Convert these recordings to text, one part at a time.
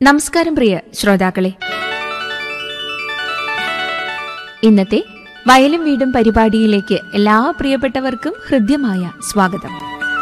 നമസ്കാരം പ്രിയ ശ്രോതാക്കളെ ഇന്നത്തെ വയലും വീടും പരിപാടിയിലേക്ക് എല്ലാ പ്രിയപ്പെട്ടവർക്കും ഹൃദ്യമായ സ്വാഗതം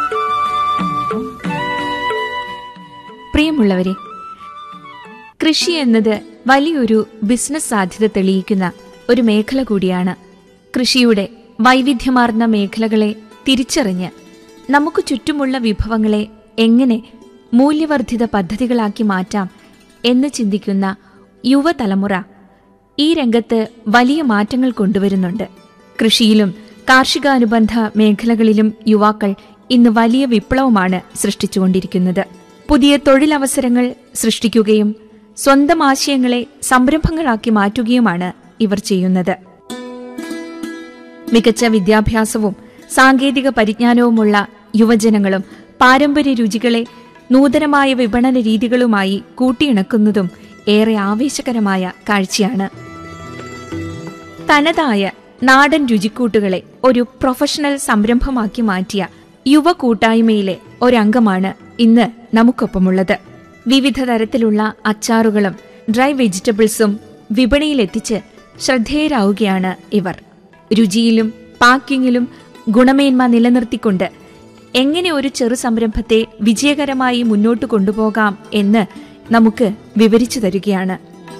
പ്രിയമുള്ളവരെ കൃഷി എന്നത് വലിയൊരു ബിസിനസ് സാധ്യത തെളിയിക്കുന്ന ഒരു മേഖല കൂടിയാണ് കൃഷിയുടെ വൈവിധ്യമാർന്ന മേഖലകളെ തിരിച്ചറിഞ്ഞ് നമുക്ക് ചുറ്റുമുള്ള വിഭവങ്ങളെ എങ്ങനെ മൂല്യവർദ്ധിത പദ്ധതികളാക്കി മാറ്റാം എന്ന് ചിന്തിക്കുന്ന യുവതലമുറ ഈ രംഗത്ത് വലിയ മാറ്റങ്ങൾ കൊണ്ടുവരുന്നുണ്ട് കൃഷിയിലും കാർഷികാനുബന്ധ മേഖലകളിലും യുവാക്കൾ ഇന്ന് വലിയ വിപ്ലവമാണ് സൃഷ്ടിച്ചുകൊണ്ടിരിക്കുന്നത് പുതിയ തൊഴിലവസരങ്ങൾ സൃഷ്ടിക്കുകയും സ്വന്തം ആശയങ്ങളെ സംരംഭങ്ങളാക്കി മാറ്റുകയുമാണ് ഇവർ ചെയ്യുന്നത് മികച്ച വിദ്യാഭ്യാസവും സാങ്കേതിക പരിജ്ഞാനവുമുള്ള യുവജനങ്ങളും പാരമ്പര്യ രുചികളെ നൂതനമായ വിപണന രീതികളുമായി കൂട്ടിയിണക്കുന്നതും ഏറെ ആവേശകരമായ കാഴ്ചയാണ് തനതായ നാടൻ രുചിക്കൂട്ടുകളെ ഒരു പ്രൊഫഷണൽ സംരംഭമാക്കി മാറ്റിയ യുവ കൂട്ടായ്മയിലെ ഒരംഗമാണ് ഇന്ന് നമുക്കൊപ്പമുള്ളത് വിവിധ തരത്തിലുള്ള അച്ചാറുകളും ഡ്രൈ വെജിറ്റബിൾസും വിപണിയിലെത്തിച്ച് ശ്രദ്ധേയരാവുകയാണ് ഇവർ രുചിയിലും പാക്കിങ്ങിലും ഗുണമേന്മ നിലനിർത്തിക്കൊണ്ട് എങ്ങനെ ഒരു ചെറു സംരംഭത്തെ വിജയകരമായി മുന്നോട്ട് കൊണ്ടുപോകാം എന്ന് നമുക്ക് വിവരിച്ചു തരികയാണ്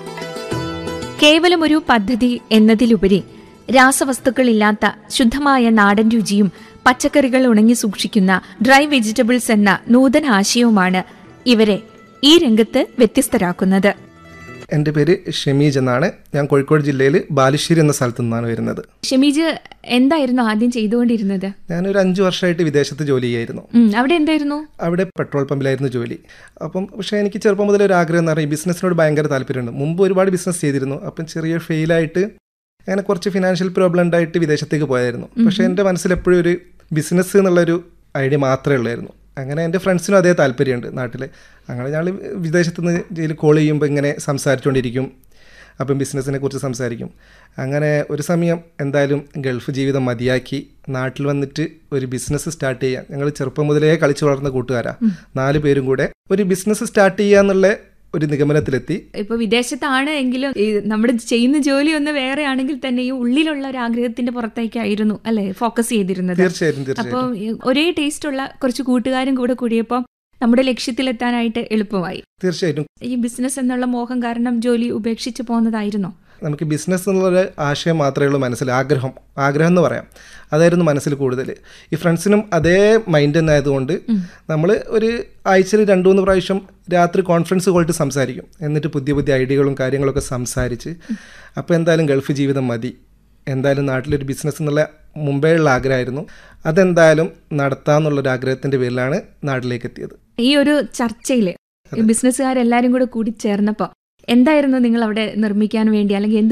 കേവലം ഒരു പദ്ധതി എന്നതിലുപരി രാസവസ്തുക്കളില്ലാത്ത ശുദ്ധമായ നാടൻ രുചിയും പച്ചക്കറികൾ ഉണങ്ങി സൂക്ഷിക്കുന്ന ഡ്രൈ വെജിറ്റബിൾസ് എന്ന നൂതന ആശയവുമാണ് ഇവരെ ഈ രംഗത്ത് വ്യത്യസ്തരാക്കുന്നത് എൻ്റെ പേര് ഷമീജ് എന്നാണ് ഞാൻ കോഴിക്കോട് ജില്ലയിൽ ബാലുശ്ശേരി എന്ന സ്ഥലത്തു നിന്നാണ് വരുന്നത് ഷമീജ് എന്തായിരുന്നു ആദ്യം ചെയ്തുകൊണ്ടിരുന്നത് ഞാനൊരു അഞ്ച് വർഷമായിട്ട് വിദേശത്ത് ജോലി ചെയ്യായിരുന്നു ഉം, അവിടെ എന്തായിരുന്നു അവിടെ പെട്രോൾ പമ്പിലായിരുന്നു ജോലി അപ്പം പക്ഷേ എനിക്ക് ചെറുപ്പം മുതലേ ഒരു ആഗ്രഹം എന്ന് പറഞ്ഞാൽ ഈ ബിസിനസ്സിനോട് ഭയങ്കര താല്പര്യമുണ്ട് മുമ്പ് ഒരുപാട് ബിസിനസ് ചെയ്തിരുന്നു അപ്പം ചെറിയ ഫെയിലായിട്ട് അങ്ങനെ കുറച്ച് ഫിനാൻഷ്യൽ പ്രോബ്ലം ഉണ്ടായിട്ട് വിദേശത്തേക്ക് പോയായിരുന്നു പക്ഷേ എൻ്റെ മനസ്സിൽ എപ്പോഴും ഒരു ബിസിനസ് എന്നുള്ളൊരു ഐഡിയ മാത്രമേ ഉള്ളായിരുന്നു അങ്ങനെ എൻ്റെ ഫ്രണ്ട്സിനും അതേ താല്പര്യമുണ്ട് നാട്ടിൽ അങ്ങനെ ഞങ്ങൾ വിദേശത്ത് നിന്ന് ജയിലിൽ കോൾ ചെയ്യുമ്പോൾ ഇങ്ങനെ സംസാരിച്ചുകൊണ്ടിരിക്കും അപ്പം ബിസിനസ്സിനെ കുറിച്ച് സംസാരിക്കും അങ്ങനെ ഒരു സമയം എന്തായാലും ഗൾഫ് ജീവിതം മതിയാക്കി നാട്ടിൽ വന്നിട്ട് ഒരു ബിസിനസ് സ്റ്റാർട്ട് ചെയ്യാൻ ഞങ്ങൾ ചെറുപ്പം മുതലേ കളിച്ചു വളർന്ന കൂട്ടുകാരാ നാല് പേരും കൂടെ ഒരു ബിസിനസ് സ്റ്റാർട്ട് ചെയ്യാന്നുള്ള ഒരു നിഗമനത്തിലെത്തി ഇപ്പൊ വിദേശത്താണ് എങ്കിലും ഈ നമ്മുടെ ചെയ്യുന്ന ജോലി ഒന്ന് വേറെ ആണെങ്കിൽ തന്നെ ഈ ഉള്ളിലുള്ള ഒരു ആഗ്രഹത്തിന്റെ പുറത്തേക്കായിരുന്നു അല്ലെ ഫോക്കസ് ചെയ്തിരുന്നത് തീർച്ചയായിട്ടും തീർച്ചയായിട്ടും അപ്പോൾ ഈ ഒരേ ടേസ്റ്റ് ഉള്ള കുറച്ച് കൂട്ടുകാരും കൂടെ കൂടിയപ്പോൾ നമ്മുടെ ലക്ഷ്യത്തിലെത്താനായിട്ട് എളുപ്പമായി തീർച്ചയായിട്ടും ഈ ബിസിനസ് എന്നുള്ള മോഹം കാരണം ജോലി ഉപേക്ഷിച്ച് പോകുന്നതായിരുന്നോ നമുക്ക് ബിസിനസ് എന്നുള്ളൊരു ആശയം മാത്രമേ ഉള്ളൂ മനസ്സിൽ ആഗ്രഹം ആഗ്രഹം എന്ന് പറയാം അതായിരുന്നു മനസ്സിൽ കൂടുതൽ ഈ ഫ്രണ്ട്സിനും അതേ മൈൻഡ് തന്നെ ആയതുകൊണ്ട് നമ്മൾ ഒരു ആഴ്ചയിൽ രണ്ട് മൂന്ന് പ്രാവശ്യം രാത്രി കോൺഫറൻസ് കോളിട്ട് സംസാരിക്കും എന്നിട്ട് പുതിയ പുതിയ ഐഡിയകളും കാര്യങ്ങളൊക്കെ സംസാരിച്ച് അപ്പോൾ എന്തായാലും ഗൾഫ് ജീവിതം മതി എന്തായാലും നാട്ടിലൊരു ബിസിനസ് എന്നുള്ള മുമ്പേ ഉള്ള ആഗ്രഹമായിരുന്നു അതെന്തായാലും നടത്താമെന്നുള്ളൊരു ആഗ്രഹത്തിൻ്റെ പേരിലാണ് നാട്ടിലേക്ക് എത്തിയത് ഈ ഒരു ചർച്ചയില് ഈ ബിസിനസ്സുകാരെല്ലാരും കൂടെ കൂടി ചേർന്നപ്പോ എന്തായിരുന്നു നിങ്ങൾ അവിടെ നിർമ്മിക്കാൻ വേണ്ടി അല്ലെങ്കിൽ എന്ത്